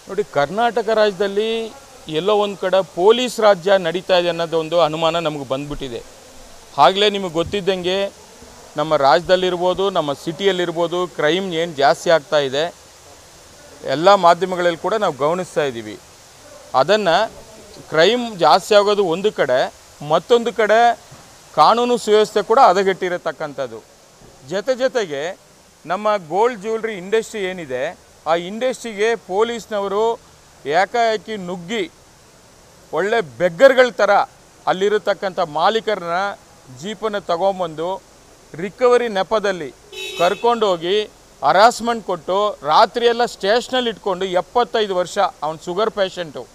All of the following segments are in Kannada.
ನೋಡಿ ಕರ್ನಾಟಕ ರಾಜ್ಯದಲ್ಲಿ ಎಲ್ಲೋ ಒಂದು ಕಡೆ ಪೊಲೀಸ್ ರಾಜ್ಯ ನಡೀತಾ ಇದೆ ಅನ್ನೋದು ಒಂದು ಅನುಮಾನ ನಮಗೆ ಬಂದ್ಬಿಟ್ಟಿದೆ ಆಗಲೇ ನಿಮಗೆ ಗೊತ್ತಿದ್ದಂಗೆ ನಮ್ಮ ರಾಜ್ಯದಲ್ಲಿರ್ಬೋದು ನಮ್ಮ ಸಿಟಿಯಲ್ಲಿರ್ಬೋದು ಕ್ರೈಮ್ ಏನು ಜಾಸ್ತಿ ಆಗ್ತಾ ಇದೆ ಎಲ್ಲ ಮಾಧ್ಯಮಗಳಲ್ಲಿ ಕೂಡ ನಾವು ಗಮನಿಸ್ತಾ ಇದ್ದೀವಿ ಅದನ್ನು ಕ್ರೈಮ್ ಜಾಸ್ತಿ ಆಗೋದು ಒಂದು ಕಡೆ ಮತ್ತೊಂದು ಕಡೆ ಕಾನೂನು ಸುವ್ಯವಸ್ಥೆ ಕೂಡ ಹದಗೆಟ್ಟಿರತಕ್ಕಂಥದ್ದು ಜೊತೆ ಜೊತೆಗೆ ನಮ್ಮ ಗೋಲ್ಡ್ ಜ್ಯುವೆಲ್ರಿ ಇಂಡಸ್ಟ್ರಿ ಏನಿದೆ ಆ ಇಂಡಸ್ಟ್ರಿಗೆ ಪೊಲೀಸ್ನವರು ಏಕಾಏಕಿ ನುಗ್ಗಿ ಒಳ್ಳೆ ಬೆಗ್ಗರ್ಗಳ ಥರ ಅಲ್ಲಿರತಕ್ಕಂಥ ಮಾಲೀಕರನ್ನ ಜೀಪನ್ನು ತಗೊಂಬಂದು ರಿಕವರಿ ನೆಪದಲ್ಲಿ ಕರ್ಕೊಂಡೋಗಿ ಹರಾಸ್ಮೆಂಟ್ ಕೊಟ್ಟು ರಾತ್ರಿಯೆಲ್ಲ ಸ್ಟೇಷನಲ್ಲಿ ಇಟ್ಕೊಂಡು ಎಪ್ಪತ್ತೈದು ವರ್ಷ ಅವನು ಶುಗರ್ ಪೇಷಂಟು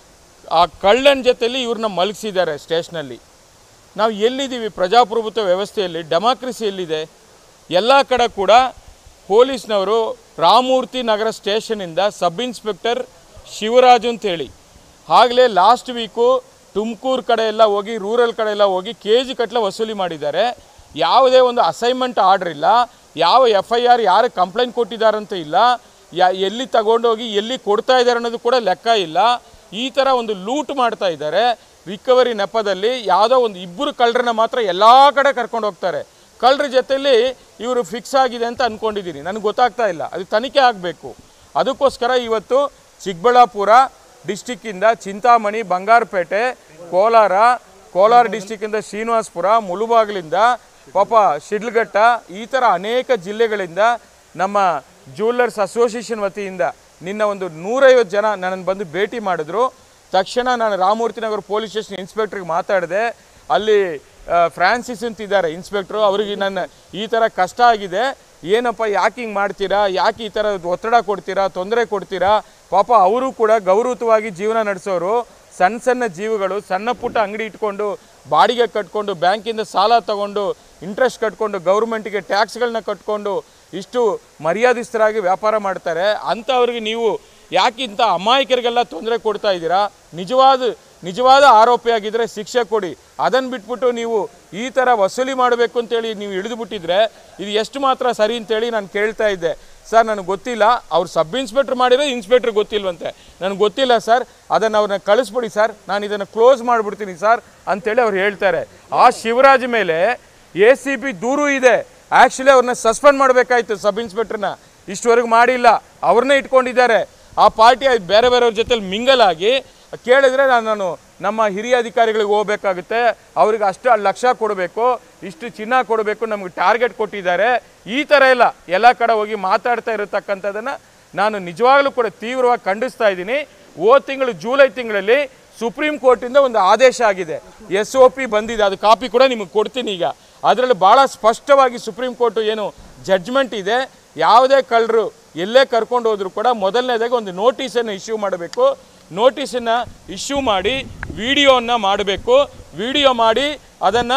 ಆ ಕಳ್ಳನ ಜೊತೆಲಿ ಇವ್ರನ್ನ ಮಲಗಿಸಿದ್ದಾರೆ ಸ್ಟೇಷನಲ್ಲಿ ನಾವು ಎಲ್ಲಿದ್ದೀವಿ ಪ್ರಜಾಪ್ರಭುತ್ವ ವ್ಯವಸ್ಥೆಯಲ್ಲಿ ಡೆಮಾಕ್ರಸಿ ಎಲ್ಲಿದೆ ಎಲ್ಲ ಕಡೆ ಕೂಡ ಪೊಲೀಸ್ನವರು ರಾಮೂರ್ತಿ ನಗರ ಸ್ಟೇಷನಿಂದ ಸಬ್ ಇನ್ಸ್ಪೆಕ್ಟರ್ ಶಿವರಾಜು ಅಂತೇಳಿ ಆಗಲೇ ಲಾಸ್ಟ್ ವೀಕು ತುಮಕೂರು ಕಡೆ ಎಲ್ಲ ಹೋಗಿ ರೂರಲ್ ಕಡೆ ಎಲ್ಲ ಹೋಗಿ ಕೆ ಜಿ ಕಟ್ಲೆ ವಸೂಲಿ ಮಾಡಿದ್ದಾರೆ ಯಾವುದೇ ಒಂದು ಅಸೈನ್ಮೆಂಟ್ ಆರ್ಡ್ರ್ ಇಲ್ಲ ಯಾವ ಎಫ್ ಐ ಆರ್ ಯಾರು ಕಂಪ್ಲೇಂಟ್ ಕೊಟ್ಟಿದ್ದಾರಂತ ಇಲ್ಲ ಯಾ ಎಲ್ಲಿ ತಗೊಂಡೋಗಿ ಎಲ್ಲಿ ಕೊಡ್ತಾ ಇದ್ದಾರೆ ಅನ್ನೋದು ಕೂಡ ಲೆಕ್ಕ ಇಲ್ಲ ಈ ಥರ ಒಂದು ಲೂಟ್ ಮಾಡ್ತಾ ಇದ್ದಾರೆ ರಿಕವರಿ ನೆಪದಲ್ಲಿ ಯಾವುದೋ ಒಂದು ಇಬ್ಬರು ಕಳ್ಳರನ್ನ ಮಾತ್ರ ಎಲ್ಲ ಕಡೆ ಕರ್ಕೊಂಡು ಹೋಗ್ತಾರೆ ಕಳ್ಳರ ಜೊತೆಲಿ ಇವರು ಫಿಕ್ಸ್ ಆಗಿದೆ ಅಂತ ಅಂದ್ಕೊಂಡಿದ್ದೀನಿ ನನಗೆ ಗೊತ್ತಾಗ್ತಾ ಇಲ್ಲ ಅದು ತನಿಖೆ ಆಗಬೇಕು ಅದಕ್ಕೋಸ್ಕರ ಇವತ್ತು ಚಿಕ್ಕಬಳ್ಳಾಪುರ ಡಿಸ್ಟಿಕ್ಕಿಂದ ಚಿಂತಾಮಣಿ ಬಂಗಾರಪೇಟೆ ಕೋಲಾರ ಕೋಲಾರ ಡಿಸ್ಟಿಕ್ಕಿಂದ ಶ್ರೀನಿವಾಸಪುರ ಮುಳುಬಾಗಿಲಿಂದ ಪಾಪ ಶಿಡ್ಲಘಟ್ಟ ಈ ಥರ ಅನೇಕ ಜಿಲ್ಲೆಗಳಿಂದ ನಮ್ಮ ಜ್ಯುವೆಲ್ಲರ್ಸ್ ಅಸೋಸಿಯೇಷನ್ ವತಿಯಿಂದ ನಿನ್ನ ಒಂದು ನೂರೈವತ್ತು ಜನ ನನ್ನನ್ನು ಬಂದು ಭೇಟಿ ಮಾಡಿದ್ರು ತಕ್ಷಣ ನಾನು ರಾಮಮೂರ್ತಿ ನಗರ ಪೊಲೀಸ್ ಸ್ಟೇಷನ್ ಇನ್ಸ್ಪೆಕ್ಟ್ರಿಗೆ ಮಾತಾಡಿದೆ ಅಲ್ಲಿ ಆ, ಫ್ರಾನ್ಸಿಸ್ ಅಂತ ಇದ್ದಾರೆ ಇನ್ಸ್ಪೆಕ್ಟ್ರು ಅವರಿಗೆ ನನ್ನ ಈ ಥರ ಕಷ್ಟ ಆಗಿದೆ ಏನಪ್ಪ ಯಾಕೆ ಹಿಂಗೆ ಮಾಡ್ತೀರಾ ಯಾಕೆ ಈ ಥರ ಒತ್ತಡ ಕೊಡ್ತೀರಾ ತೊಂದರೆ ಕೊಡ್ತೀರಾ ಪಾಪ ಅವರು ಕೂಡ ಗೌರವಯುತವಾಗಿ ಜೀವನ ನಡೆಸೋರು ಸಣ್ಣ ಸಣ್ಣ ಜೀವಗಳು ಸಣ್ಣ ಪುಟ್ಟ ಅಂಗಡಿ ಇಟ್ಕೊಂಡು ಬಾಡಿಗೆ ಕಟ್ಕೊಂಡು ಬ್ಯಾಂಕಿಂದ ಸಾಲ ತಗೊಂಡು ಇಂಟ್ರೆಸ್ಟ್ ಕಟ್ಕೊಂಡು ಗೌರ್ಮೆಂಟಿಗೆ ಟ್ಯಾಕ್ಸ್ಗಳನ್ನ ಕಟ್ಕೊಂಡು ಇಷ್ಟು ಮರ್ಯಾದಿಸ್ತರಾಗಿ ವ್ಯಾಪಾರ ಮಾಡ್ತಾರೆ ಅಂಥವ್ರಿಗೆ ನೀವು ಯಾಕೆ ಇಂಥ ಅಮಾಯಕರಿಗೆಲ್ಲ ತೊಂದರೆ ಕೊಡ್ತಾ ಇದ್ದೀರಾ ನಿಜವಾದ ನಿಜವಾದ ಆರೋಪಿಯಾಗಿದ್ದರೆ ಶಿಕ್ಷೆ ಕೊಡಿ ಅದನ್ನು ಬಿಟ್ಬಿಟ್ಟು ನೀವು ಈ ಥರ ವಸೂಲಿ ಮಾಡಬೇಕು ಅಂತೇಳಿ ನೀವು ಹಿಡಿದು ಬಿಟ್ಟಿದ್ರೆ ಇದು ಎಷ್ಟು ಮಾತ್ರ ಸರಿ ಅಂತೇಳಿ ನಾನು ಕೇಳ್ತಾ ಇದ್ದೆ ಸರ್ ನನಗೆ ಗೊತ್ತಿಲ್ಲ ಅವ್ರು ಸಬ್ ಇನ್ಸ್ಪೆಕ್ಟ್ರ್ ಮಾಡಿರೋ ಇನ್ಸ್ಪೆಕ್ಟ್ರ್ ಗೊತ್ತಿಲ್ವಂತೆ ನನಗೆ ಗೊತ್ತಿಲ್ಲ ಸರ್ ಅದನ್ನು ಅವ್ರನ್ನ ಕಳಿಸ್ಬಿಡಿ ಸರ್ ನಾನು ಇದನ್ನು ಕ್ಲೋಸ್ ಮಾಡಿಬಿಡ್ತೀನಿ ಸರ್ ಅಂತೇಳಿ ಅವ್ರು ಹೇಳ್ತಾರೆ ಆ ಶಿವರಾಜ್ ಮೇಲೆ ಎ ಸಿ ಬಿ ದೂರು ಇದೆ ಆ್ಯಕ್ಚುಲಿ ಅವ್ರನ್ನ ಸಸ್ಪೆಂಡ್ ಮಾಡಬೇಕಾಯ್ತು ಸಬ್ ಇನ್ಸ್ಪೆಕ್ಟ್ರನ್ನ ಇಷ್ಟವರೆಗೂ ಮಾಡಿಲ್ಲ ಅವ್ರನ್ನೇ ಇಟ್ಕೊಂಡಿದ್ದಾರೆ ಆ ಪಾರ್ಟಿ ಬೇರೆ ಬೇರೆಯವ್ರ ಜೊತೆಲಿ ಮಿಂಗಲ್ ಆಗಿ ಕೇಳಿದ್ರೆ ನಾನು ನಾನು ನಮ್ಮ ಹಿರಿಯ ಅಧಿಕಾರಿಗಳಿಗೆ ಹೋಗ್ಬೇಕಾಗುತ್ತೆ ಅವ್ರಿಗೆ ಅಷ್ಟು ಲಕ್ಷ ಕೊಡಬೇಕು ಇಷ್ಟು ಚಿನ್ನ ಕೊಡಬೇಕು ನಮಗೆ ಟಾರ್ಗೆಟ್ ಕೊಟ್ಟಿದ್ದಾರೆ ಈ ಥರ ಎಲ್ಲ ಎಲ್ಲ ಕಡೆ ಹೋಗಿ ಮಾತಾಡ್ತಾ ಇರತಕ್ಕಂಥದ್ದನ್ನು ನಾನು ನಿಜವಾಗ್ಲೂ ಕೂಡ ತೀವ್ರವಾಗಿ ಖಂಡಿಸ್ತಾ ಇದ್ದೀನಿ ಓ ತಿಂಗಳು ಜೂಲೈ ತಿಂಗಳಲ್ಲಿ ಸುಪ್ರೀಂ ಕೋರ್ಟಿಂದ ಒಂದು ಆದೇಶ ಆಗಿದೆ ಎಸ್ ಒ ಪಿ ಬಂದಿದೆ ಅದು ಕಾಪಿ ಕೂಡ ನಿಮಗೆ ಕೊಡ್ತೀನಿ ಈಗ ಅದರಲ್ಲಿ ಭಾಳ ಸ್ಪಷ್ಟವಾಗಿ ಸುಪ್ರೀಂ ಕೋರ್ಟು ಏನು ಜಡ್ಜ್ಮೆಂಟ್ ಇದೆ ಯಾವುದೇ ಕಳ್ಳರು ಎಲ್ಲೇ ಕರ್ಕೊಂಡು ಹೋದ್ರು ಕೂಡ ಮೊದಲನೇದಾಗಿ ಒಂದು ನೋಟಿಸನ್ನು ಇಶ್ಯೂ ಮಾಡಬೇಕು ನೋಟಿಸನ್ನು ಇಶ್ಯೂ ಮಾಡಿ ವಿಡಿಯೋನ ಮಾಡಬೇಕು ವಿಡಿಯೋ ಮಾಡಿ ಅದನ್ನು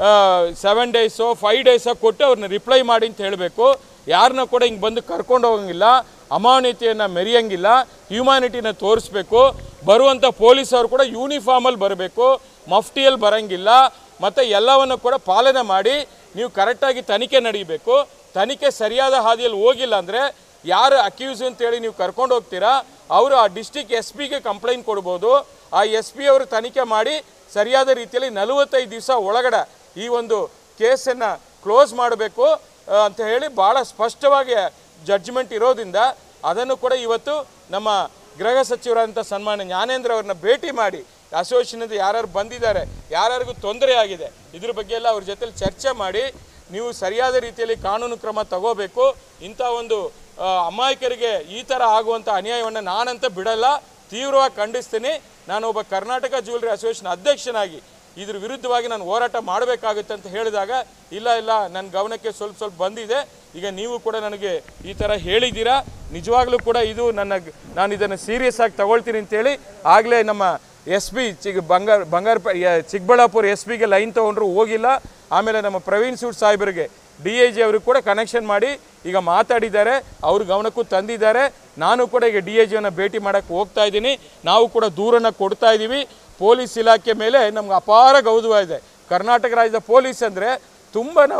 ಸೆವೆನ್ ಡೇಸೋ ಫೈವ್ ಡೇಸೋ ಕೊಟ್ಟು ಅವ್ರನ್ನ ರಿಪ್ಲೈ ಮಾಡಿ ಅಂತ ಹೇಳಬೇಕು ಯಾರನ್ನ ಕೂಡ ಹಿಂಗೆ ಬಂದು ಕರ್ಕೊಂಡು ಹೋಗಂಗಿಲ್ಲ ಅಮಾನವೀಯತೆಯನ್ನು ಮೆರೆಯಂಗಿಲ್ಲ ಹ್ಯೂಮ್ಯಾನಿಟಿನ ತೋರಿಸ್ಬೇಕು ಬರುವಂಥ ಪೊಲೀಸರು ಕೂಡ ಯೂನಿಫಾರ್ಮಲ್ಲಿ ಬರಬೇಕು ಮಫ್ಟಿಯಲ್ಲಿ ಬರಂಗಿಲ್ಲ ಮತ್ತು ಎಲ್ಲವನ್ನು ಕೂಡ ಪಾಲನೆ ಮಾಡಿ ನೀವು ಕರೆಕ್ಟಾಗಿ ತನಿಖೆ ನಡೀಬೇಕು ತನಿಖೆ ಸರಿಯಾದ ಹಾದಿಯಲ್ಲಿ ಹೋಗಿಲ್ಲ ಅಂದರೆ ಯಾರು ಅಕ್ಯೂಸ್ ಅಂತೇಳಿ ನೀವು ಕರ್ಕೊಂಡು ಹೋಗ್ತೀರಾ ಅವರು ಆ ಡಿಸ್ಟಿಕ್ ಎಸ್ ಪಿಗೆ ಕಂಪ್ಲೇಂಟ್ ಕೊಡ್ಬೋದು ಆ ಎಸ್ ಪಿ ಅವರು ತನಿಖೆ ಮಾಡಿ ಸರಿಯಾದ ರೀತಿಯಲ್ಲಿ ನಲವತ್ತೈದು ದಿವಸ ಒಳಗಡೆ ಈ ಒಂದು ಕೇಸನ್ನು ಕ್ಲೋಸ್ ಮಾಡಬೇಕು ಆ, ಅಂತ ಹೇಳಿ ಭಾಳ ಸ್ಪಷ್ಟವಾಗಿ ಜಡ್ಜ್ಮೆಂಟ್ ಇರೋದ್ರಿಂದ ಅದನ್ನು ಕೂಡ ಇವತ್ತು ನಮ್ಮ ಗೃಹ ಸಚಿವರಾದಂಥ ಸನ್ಮಾನ್ಯ ಜ್ಞಾನೇಂದ್ರ ಅವ್ರನ್ನ ಭೇಟಿ ಮಾಡಿ ಅಸೋಸಿಯೇಷನಿಂದ ಯಾರ್ಯಾರು ಬಂದಿದ್ದಾರೆ ಯಾರ್ಯಾರಿಗೂ ತೊಂದರೆ ಆಗಿದೆ ಇದ್ರ ಬಗ್ಗೆ ಎಲ್ಲ ಅವ್ರ ಜೊತೆಲಿ ಚರ್ಚೆ ಮಾಡಿ ನೀವು ಸರಿಯಾದ ರೀತಿಯಲ್ಲಿ ಕಾನೂನು ಕ್ರಮ ತಗೋಬೇಕು ಇಂಥ ಒಂದು ಆ, ಅಮಾಯಕರಿಗೆ ಈ ಥರ ಆಗುವಂಥ ಅನ್ಯಾಯವನ್ನು ನಾನಂತ ಬಿಡಲ್ಲ ತೀವ್ರವಾಗಿ ಖಂಡಿಸ್ತೀನಿ ನಾನು ಒಬ್ಬ ಕರ್ನಾಟಕ ಜ್ಯುವೆಲ್ರಿ ಅಸೋಸಿಯೇಷನ್ ಅಧ್ಯಕ್ಷನಾಗಿ ಇದ್ರ ವಿರುದ್ಧವಾಗಿ ನಾನು ಹೋರಾಟ ಮಾಡಬೇಕಾಗುತ್ತೆ ಅಂತ ಹೇಳಿದಾಗ ಇಲ್ಲ ಇಲ್ಲ ನನ್ನ ಗಮನಕ್ಕೆ ಸ್ವಲ್ಪ ಸ್ವಲ್ಪ ಬಂದಿದೆ ಈಗ ನೀವು ಕೂಡ ನನಗೆ ಈ ಥರ ಹೇಳಿದ್ದೀರಾ ನಿಜವಾಗ್ಲೂ ಕೂಡ ಇದು ನನ್ನ ನಾನು ಇದನ್ನು ಸೀರಿಯಸ್ ಆಗಿ ತಗೊಳ್ತೀನಿ ಅಂತೇಳಿ ಆಗಲೇ ನಮ್ಮ ಎಸ್ ಪಿ ಚಿಗ್ ಬಂಗಾರ ಬಂಗಾರ ಚಿಕ್ಕಬಳ್ಳಾಪುರ ಎಸ್ ಪಿಗೆ ಲೈನ್ ತೊಗೊಂಡ್ರು ಹೋಗಿಲ್ಲ ಆಮೇಲೆ ನಮ್ಮ ಪ್ರವೀಣ್ ಸೂಡ್ ಸಾಹೇಬರಿಗೆ ಡಿ ಐ ಜಿ ಅವ್ರಿಗೆ ಕೂಡ ಕನೆಕ್ಷನ್ ಮಾಡಿ ಈಗ ಮಾತಾಡಿದ್ದಾರೆ ಅವ್ರ ಗಮನಕ್ಕೂ ತಂದಿದ್ದಾರೆ ನಾನು ಕೂಡ ಈಗ ಡಿ ಐ ಜಿಯನ್ನು ಭೇಟಿ ಮಾಡೋಕ್ಕೆ ಹೋಗ್ತಾ ಇದ್ದೀನಿ ನಾವು ಕೂಡ ದೂರನ್ನು ಕೊಡ್ತಾ ಇದ್ದೀವಿ ಪೊಲೀಸ್ ಇಲಾಖೆ ಮೇಲೆ ನಮ್ಗೆ ಅಪಾರ ಗೌರವ ಇದೆ ಕರ್ನಾಟಕ ರಾಜ್ಯದ ಪೊಲೀಸ್ ಅಂದರೆ ತುಂಬ ನಾವು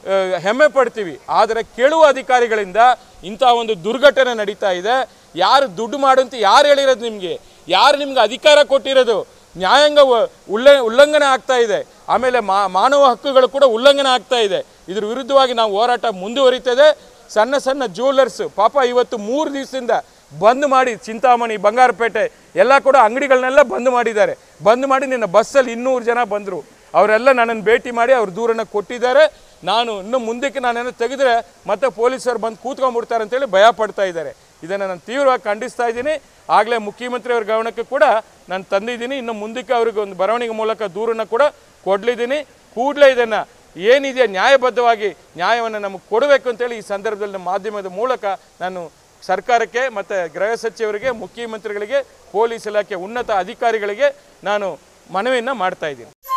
ಆ, ಹೆಮ್ಮೆ ಪಡ್ತೀವಿ ಆದರೆ ಕೇಳುವ ಅಧಿಕಾರಿಗಳಿಂದ ಇಂಥ ಒಂದು ದುರ್ಘಟನೆ ನಡೀತಾ ಇದೆ ಯಾರು ದುಡ್ಡು ಮಾಡು ಅಂತ ಯಾರು ಹೇಳಿರೋದು ನಿಮಗೆ ಯಾರು ನಿಮ್ಗೆ ಅಧಿಕಾರ ಕೊಟ್ಟಿರೋದು ನ್ಯಾಯಾಂಗ ವ- ಉಲ್ಲ ಉಲ್ಲಂಘನೆ ಆಗ್ತಾ ಇದೆ ಆಮೇಲೆ ಮಾ ಮಾನವ ಹಕ್ಕುಗಳು ಕೂಡ ಉಲ್ಲಂಘನೆ ಆಗ್ತಾ ಇದೆ ಇದ್ರ ವಿರುದ್ಧವಾಗಿ ನಾವು ಹೋರಾಟ ಮುಂದುವರಿತದೆ ಸಣ್ಣ ಸಣ್ಣ ಜ್ಯುವೆಲರ್ಸ್ ಪಾಪ ಇವತ್ತು ಮೂರು ದಿವಸದಿಂದ ಬಂದ್ ಮಾಡಿ ಚಿಂತಾಮಣಿ ಬಂಗಾರಪೇಟೆ ಎಲ್ಲ ಕೂಡ ಅಂಗಡಿಗಳನ್ನೆಲ್ಲ ಬಂದ್ ಮಾಡಿದ್ದಾರೆ ಬಂದ್ ಮಾಡಿ ನಿನ್ನ ಬಸ್ಸಲ್ಲಿ ಇನ್ನೂರು ಜನ ಬಂದರು ಅವರೆಲ್ಲ ನನ್ನನ್ನು ಭೇಟಿ ಮಾಡಿ ಅವ್ರ ದೂರನ್ನ ಕೊಟ್ಟಿದ್ದಾರೆ ನಾನು ಇನ್ನು ಮುಂದಕ್ಕೆ ನಾನೇನೋ ತೆಗೆದ್ರೆ ಮತ್ತೆ ಪೊಲೀಸರು ಬಂದು ಕೂತ್ಕೊಂಡ್ಬಿಡ್ತಾರೆ ಅಂತೇಳಿ ಭಯ ಪಡ್ತಾ ಇದ್ದಾರೆ ಇದನ್ನು ನಾನು ತೀವ್ರವಾಗಿ ಖಂಡಿಸ್ತಾ ಇದ್ದೀನಿ ಆಗಲೇ ಮುಖ್ಯಮಂತ್ರಿ ಅವ್ರ ಗಮನಕ್ಕೆ ಕೂಡ ನಾನು ತಂದಿದ್ದೀನಿ ಇನ್ನು ಮುಂದಕ್ಕೆ ಅವ್ರಿಗೆ ಒಂದು ಬರವಣಿಗೆ ಮೂಲಕ ದೂರನ್ನು ಕೂಡ ಕೊಡಲಿದ್ದೀನಿ ಕೂಡಲೇ ಇದನ್ನು ಏನಿದೆ ನ್ಯಾಯಬದ್ಧವಾಗಿ ನ್ಯಾಯವನ್ನು ನಮಗೆ ಕೊಡಬೇಕು ಅಂತೇಳಿ ಈ ಸಂದರ್ಭದಲ್ಲಿ ನಮ್ಮ ಮಾಧ್ಯಮದ ಮೂಲಕ ನಾನು ಸರ್ಕಾರಕ್ಕೆ ಮತ್ತು ಗೃಹ ಸಚಿವರಿಗೆ ಮುಖ್ಯಮಂತ್ರಿಗಳಿಗೆ ಪೊಲೀಸ್ ಇಲಾಖೆ ಉನ್ನತ ಅಧಿಕಾರಿಗಳಿಗೆ ನಾನು ಮನವಿಯನ್ನು ಮಾಡ್ತಾ ಇದ್ದೀನಿ